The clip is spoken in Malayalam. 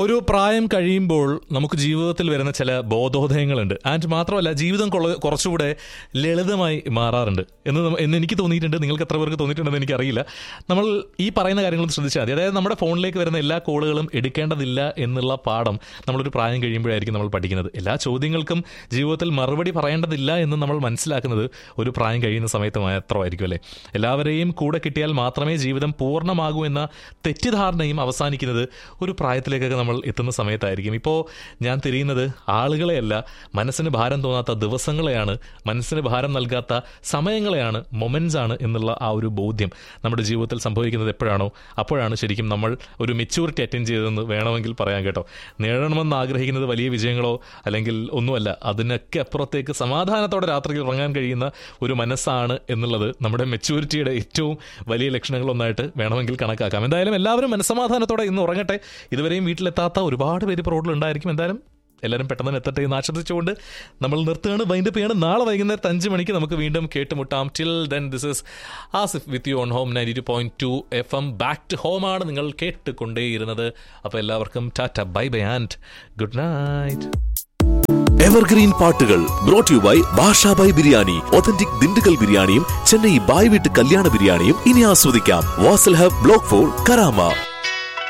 ഒരു പ്രായം കഴിയുമ്പോൾ നമുക്ക് ജീവിതത്തിൽ വരുന്ന ചില ബോധോദയങ്ങളുണ്ട് ആൻഡ് മാത്രമല്ല ജീവിതം കൊള്ള- കുറച്ചുകൂടെ ലളിതമായി മാറാറുണ്ട് എന്ന് നമ്മ- എന്ന് എനിക്ക് തോന്നിയിട്ടുണ്ട് നിങ്ങൾക്ക് എത്ര പേർക്ക് തോന്നിയിട്ടുണ്ടെന്ന് എനിക്കറിയില്ല നമ്മൾ ഈ പറയുന്ന കാര്യങ്ങളും ശ്രദ്ധിച്ചാൽ മതി അതായത് നമ്മുടെ ഫോണിലേക്ക് വരുന്ന എല്ലാ കോളുകളും എടുക്കേണ്ടതില്ല എന്നുള്ള പാഠം നമ്മളൊരു പ്രായം കഴിയുമ്പോഴായിരിക്കും നമ്മൾ പഠിക്കുന്നത് എല്ലാ ചോദ്യങ്ങൾക്കും ജീവിതത്തിൽ മറുപടി പറയേണ്ടതില്ല എന്ന് നമ്മൾ മനസ്സിലാക്കുന്നത് ഒരു പ്രായം കഴിയുന്ന സമയത്ത് മാത്രമായിരിക്കും അല്ലേ എല്ലാവരെയും കൂടെ കിട്ടിയാൽ മാത്രമേ ജീവിതം പൂർണ്ണമാകൂ എന്ന തെറ്റിദ്ധാരണയും അവസാനിക്കുന്നത് ഒരു പ്രായത്തിലേക്കൊക്കെ നമ്മൾ എത്തുന്ന സമയത്തായിരിക്കും ഇപ്പോൾ ഞാൻ തിരിയുന്നത് ആളുകളെയല്ല മനസ്സിന് ഭാരം തോന്നാത്ത ദിവസങ്ങളെയാണ് മനസ്സിന് ഭാരം നൽകാത്ത സമയങ്ങളെയാണ് മൊമെന്റ്സ് ആണ് എന്നുള്ള ആ ഒരു ബോധ്യം നമ്മുടെ ജീവിതത്തിൽ സംഭവിക്കുന്നത് എപ്പോഴാണോ അപ്പോഴാണ് ശരിക്കും നമ്മൾ ഒരു മെച്യൂരിറ്റി അറ്റൻഡ് ചെയ്തതെന്ന് വേണമെങ്കിൽ പറയാൻ കേട്ടോ നേടണമെന്ന് ആഗ്രഹിക്കുന്നത് വലിയ വിജയങ്ങളോ അല്ലെങ്കിൽ ഒന്നുമല്ല അതിനൊക്കെ അപ്പുറത്തേക്ക് സമാധാനത്തോടെ രാത്രിയിൽ ഉറങ്ങാൻ കഴിയുന്ന ഒരു മനസ്സാണ് എന്നുള്ളത് നമ്മുടെ മെച്യൂരിറ്റിയുടെ ഏറ്റവും വലിയ ലക്ഷണങ്ങളൊന്നായിട്ട് വേണമെങ്കിൽ കണക്കാക്കാം എന്തായാലും എല്ലാവരും മനസ്സമാധാനത്തോടെ ഇന്ന് ഉറങ്ങട്ടെ ഇതുവരെയും വീട്ടിലെത്താത്ത ഒരുപാട് പേര് ഇപ്പോൾ റോഡിലുണ്ടായിരിക്കും എന്തായാലും എല്ലാവരും പെട്ടെന്ന് തന്നെ എത്തട്ടെ എന്ന് ആശംസിച്ചുകൊണ്ട് നമ്മൾ നിർത്തുകയാണ് വൈൻഡപ്പ് ചെയ്യാണ് നാളെ വൈകുന്നേരത്ത് അഞ്ച് മണിക്ക് നമുക്ക് വീണ്ടും കേട്ടുമുട്ടാം till then this is Asif with you on home ninety two point two F M back to home ആണ് നിങ്ങൾ കേട്ടുകൊണ്ടേയിരുന്നത് അപ്പോൾ എല്ലാവർക്കും tata bye bye and good night evergreen പാട്ടുകൾ brought you by Basha Bhai biryani authentic Dindigul ബിരിയാണിയും ചെന്നൈ ബായ് വീട്ട് കല്യാണ ബിരിയാണിയും ഇനി ആസ്വദിക്കാം Vasal hub block four Karama